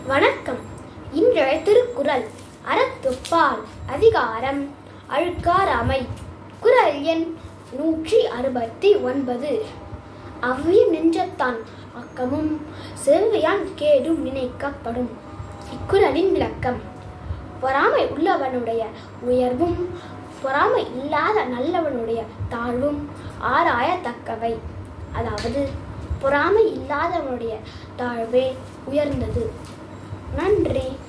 வணக்கம் இன்றைய திருக்குறள் அறத்துப்பால் அதிகாரம் அழுக்காராமை குறள் எண் நூற்றி அறுபத்தி ஒன்பது அவ்விய நெஞ்சத்தான் அக்கமும் செவ்வையான் கேடும் நினைக்கப்படும் இக்குறளின் விளக்கம் பொறாமை உள்ளவனுடைய உயர்வும் பொறாமை இல்லாத நல்லவனுடைய தாழ்வும் ஆராயத்தக்கவை அதாவது பொறாமை இல்லாதவனுடைய தாழ்வே உயர்ந்தது நன்றி